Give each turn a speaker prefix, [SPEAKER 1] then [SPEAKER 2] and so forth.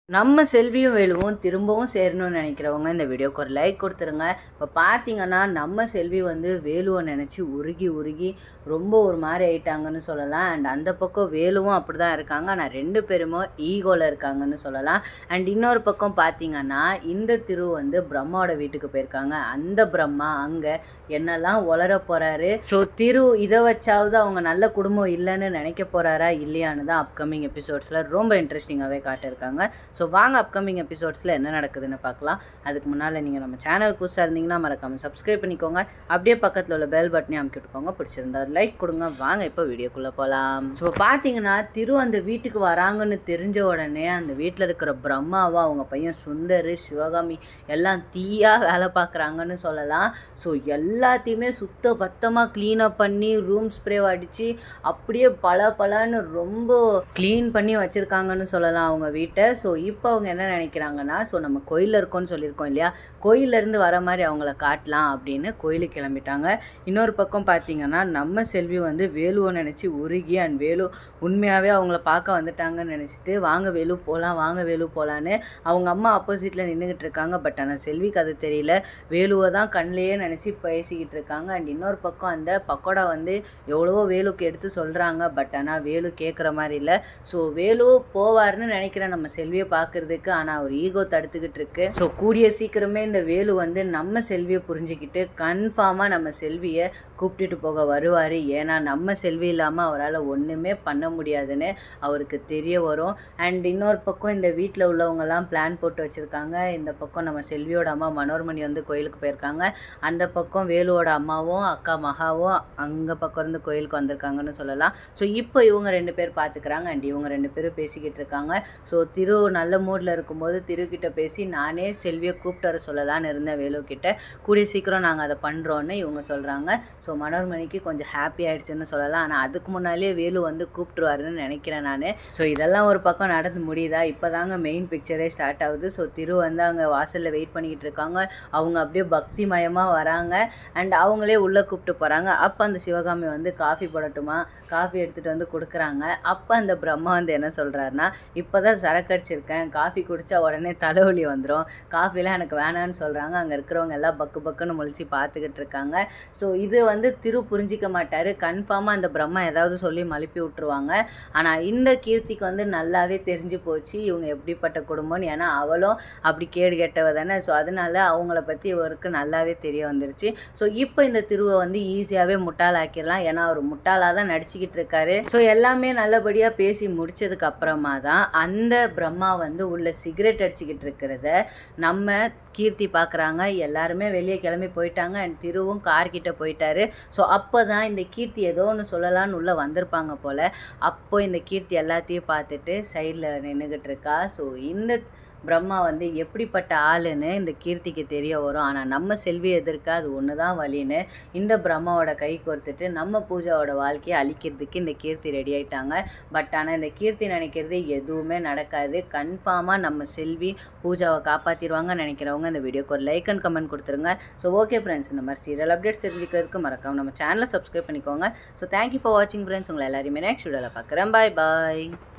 [SPEAKER 1] நம்ம செல்வியும் வேலுவும் திரும்பவும் சேரணும்னு நினைக்கிறவங்க இந்த வீடியோக்கு ஒரு லைக் கொடுத்துருங்க இப்போ பார்த்தீங்கன்னா நம்ம செல்வி வந்து வேலுவை நினச்சி உருகி உருகி ரொம்ப ஒரு மாதிரி ஆயிட்டாங்கன்னு சொல்லலாம் அண்ட் அந்த பக்கம் வேலுவும் அப்படி தான் இருக்காங்க ஆனால் ரெண்டு பேருமே ஈகோவில் இருக்காங்கன்னு சொல்லலாம் அண்ட் இன்னொரு பக்கம் பார்த்தீங்கன்னா இந்த திரு வந்து பிரம்மாவோட வீட்டுக்கு போயிருக்காங்க அந்த பிரம்மா அங்கே என்னெல்லாம் உளர போகிறாரு ஸோ திரு இதை வச்சாவது அவங்க நல்ல குடும்பம் இல்லைன்னு நினைக்க போகிறாரா இல்லையான்னு தான் அப்கமிங் எபிசோட்ஸில் ரொம்ப இன்ட்ரெஸ்டிங்காகவே காட்டியிருக்காங்க ஸோ வாங்க அப்கமிங் எபிசோட்ஸில் என்ன நடக்குதுன்னு பார்க்கலாம் அதுக்கு முன்னால் நீங்கள் நம்ம சேனல் புதுசாக இருந்தீங்கன்னா மறக்காமல் சப்ஸ்கிரைப் பண்ணிக்கோங்க அப்படியே பக்கத்தில் உள்ள பெல் பட்டனையும் அமுக்கி விட்டுக்கோங்க பிடிச்சிருந்தா ஒரு லைக் கொடுங்க வாங்க இப்போ வீடியோக்குள்ளே போகலாம் ஸோ பார்த்தீங்கன்னா திரு அந்த வீட்டுக்கு வராங்கன்னு தெரிஞ்ச உடனே அந்த வீட்டில் இருக்கிற பிரம்மாவா அவங்க பையன் சுந்தர் சிவகாமி எல்லாம் தீயாக வேலை பார்க்குறாங்கன்னு சொல்லலாம் ஸோ எல்லாத்தையுமே சுத்த பத்தமாக க்ளீனப் பண்ணி ரூம் ஸ்ப்ரே அடித்து அப்படியே பல பலன்னு ரொம்ப க்ளீன் பண்ணி வச்சுருக்காங்கன்னு சொல்லலாம் அவங்க வீட்டை ஸோ இப்போ அவங்க என்ன நினைக்கிறாங்கன்னா ஸோ நம்ம கோயிலில் இருக்கோம்னு சொல்லியிருக்கோம் இல்லையா கோயிலேருந்து வர மாதிரி அவங்கள காட்டலாம் அப்படின்னு கோயிலுக்கு கிளம்பிட்டாங்க இன்னொரு பக்கம் பார்த்தீங்கன்னா நம்ம செல்வி வந்து வேலுவை நினச்சி உருகி அண்ட் வேலு உண்மையாகவே அவங்கள பார்க்க வந்துட்டாங்கன்னு நினச்சிட்டு வாங்க வேலு போகலாம் வாங்க வேலு போகலான்னு அவங்க அம்மா ஆப்போசிட்டில் நின்றுக்கிட்டு இருக்காங்க பட் ஆனால் செல்விக்கு அது தெரியல வேலுவை தான் கண்ணிலேயே நினச்சி பேசிக்கிட்டு இருக்காங்க அண்ட் இன்னொரு பக்கம் அந்த பக்கோடா வந்து எவ்வளவோ வேலுக்கு எடுத்து சொல்கிறாங்க பட் ஆனால் வேலு கேட்குற மாதிரி இல்லை ஸோ வேலு போவார்னு நினைக்கிறேன் நம்ம செல்வியை பார்க்கறதுக்கு ஆனால் அவர் ஈகோ தடுத்துக்கிட்டு இருக்கு ஸோ கூடிய சீக்கிரமே இந்த வேலு வந்து நம்ம செல்வியை புரிஞ்சுக்கிட்டு கன்ஃபார்மாக நம்ம செல்வியை கூப்பிட்டுட்டு போக வருவார் ஏன்னா நம்ம செல்வி இல்லாமல் அவரால் ஒன்றுமே பண்ண முடியாதுன்னு அவருக்கு தெரிய வரும் அண்ட் இன்னொரு பக்கம் இந்த வீட்டில் உள்ளவங்கெல்லாம் பிளான் போட்டு வச்சுருக்காங்க இந்த பக்கம் நம்ம செல்வியோட அம்மா மனோர்மணி வந்து கோயிலுக்கு போயிருக்காங்க அந்த பக்கம் வேலுவோட அம்மாவும் அக்கா மகாவும் அங்கே பக்கம் இருந்து கோயிலுக்கு வந்திருக்காங்கன்னு சொல்லலாம் ஸோ இப்போ இவங்க ரெண்டு பேர் பார்த்துக்கிறாங்க அண்ட் இவங்க ரெண்டு பேரும் பேசிக்கிட்டு இருக்காங்க ஸோ திரு நல்ல மூடில் இருக்கும்போது திரு கிட்ட பேசி நானே செல்வியை கூப்பிட்டு வர சொல்லலான்னு இருந்தேன் வேலு கிட்ட கூடிய சீக்கிரம் நாங்கள் அதை பண்ணுறோன்னு இவங்க சொல்கிறாங்க ஸோ மனோர்மணிக்கு கொஞ்சம் ஹாப்பி ஆயிடுச்சுன்னு சொல்லலாம் ஆனால் அதுக்கு முன்னாலேயே வேலு வந்து கூப்பிட்டுருவாருன்னு நினைக்கிறேன் நான் ஸோ இதெல்லாம் ஒரு பக்கம் நடந்து முடியுதா இப்போ தாங்க மெயின் பிக்சரே ஸ்டார்ட் ஆகுது ஸோ திரு வந்து அங்கே வாசலில் வெயிட் பண்ணிக்கிட்டு இருக்காங்க அவங்க அப்படியே பக்தி மயமாக வராங்க அண்ட் அவங்களே உள்ளே கூப்பிட்டு போகிறாங்க அப்போ அந்த சிவகாமி வந்து காஃபி போடட்டுமா காஃபி எடுத்துகிட்டு வந்து கொடுக்குறாங்க அப்போ அந்த பிரம்மா வந்து என்ன சொல்கிறாருன்னா இப்போ தான் சரக்கு அடிச்சிருக்கேன் காஃபி குடித்தா உடனே தலைவலி வந்துடும் காஃபிலாம் எனக்கு வேணான்னு சொல்கிறாங்க அங்கே இருக்கிறவங்க எல்லாம் பக்கு பக்குன்னு முழிச்சு பார்த்துக்கிட்டு இருக்காங்க ஸோ இது வந்து திரு புரிஞ்சிக்க மாட்டார் கன்ஃபார்மாக அந்த பிரம்மா ஏதாவது சொல்லி மழுப்பி விட்டுருவாங்க ஆனால் இந்த கீர்த்திக்கு வந்து நல்லாவே தெரிஞ்சு போச்சு இவங்க எப்படிப்பட்ட குடும்பம்னு ஏன்னா அவளும் அப்படி கேடு கெட்டவ தானே ஸோ அதனால அவங்கள பற்றி இவருக்கு நல்லாவே தெரிய வந்துருச்சு ஸோ இப்போ இந்த திருவை வந்து ஈஸியாகவே முட்டாளாக்கிடலாம் ஏன்னா அவர் முட்டாளாக தான் நடிச்சுக்கிட்டு இருக்காரு ஸோ எல்லாமே நல்லபடியாக பேசி முடிச்சதுக்கு அப்புறமா தான் அந்த பிரம்மா வந்து உள்ள சிகரெட் அடிச்சுக்கிட்டு இருக்கிறத நம்ம கீர்த்தி பார்க்குறாங்க எல்லாருமே வெளியே கிளம்பி போயிட்டாங்க அண்ட் திருவும் கார்கிட்ட போயிட்டாரு ஸோ அப்போ தான் இந்த கீர்த்தி ஏதோ ஒன்று சொல்லலான்னு உள்ளே வந்திருப்பாங்க போல் அப்போ இந்த கீர்த்தி எல்லாத்தையும் பார்த்துட்டு சைடில் நின்றுக்கிட்டு இருக்கா ஸோ இந்த பிரம்மா வந்து எப்படிப்பட்ட ஆளுன்னு இந்த கீர்த்திக்கு தெரிய வரும் ஆனால் நம்ம செல்வி எதிர்க்க அது ஒன்று தான் வழின்னு இந்த பிரம்மாவோட கை கோர்த்துட்டு நம்ம பூஜாவோட வாழ்க்கையை அழிக்கிறதுக்கு இந்த கீர்த்தி ரெடி ஆயிட்டாங்க பட் ஆனால் இந்த கீர்த்தி நினைக்கிறது எதுவுமே நடக்காது கன்ஃபார்மாக நம்ம செல்வி பூஜாவை காப்பாற்றிடுவாங்கன்னு நினைக்கிறவங்க இந்த வீடியோக்கு ஒரு லைக் அண்ட் கமெண்ட் கொடுத்துருங்க ஸோ ஓகே ஃப்ரெண்ட்ஸ் இந்த மாதிரி சீரியல் அப்டேட்ஸ் தெரிஞ்சுக்கிறதுக்கு மறக்காம நம்ம சேனலை சப்ஸ்கிரைப் பண்ணிக்கோங்க ஸோ தேங்க்யூ ஃபார் வாட்சிங் ஃப்ரெண்ட்ஸ் உங்களை எல்லாருமே நெக்ஸ்ட் வீடியோவில் பார்க்குறேன் பாய் பாய்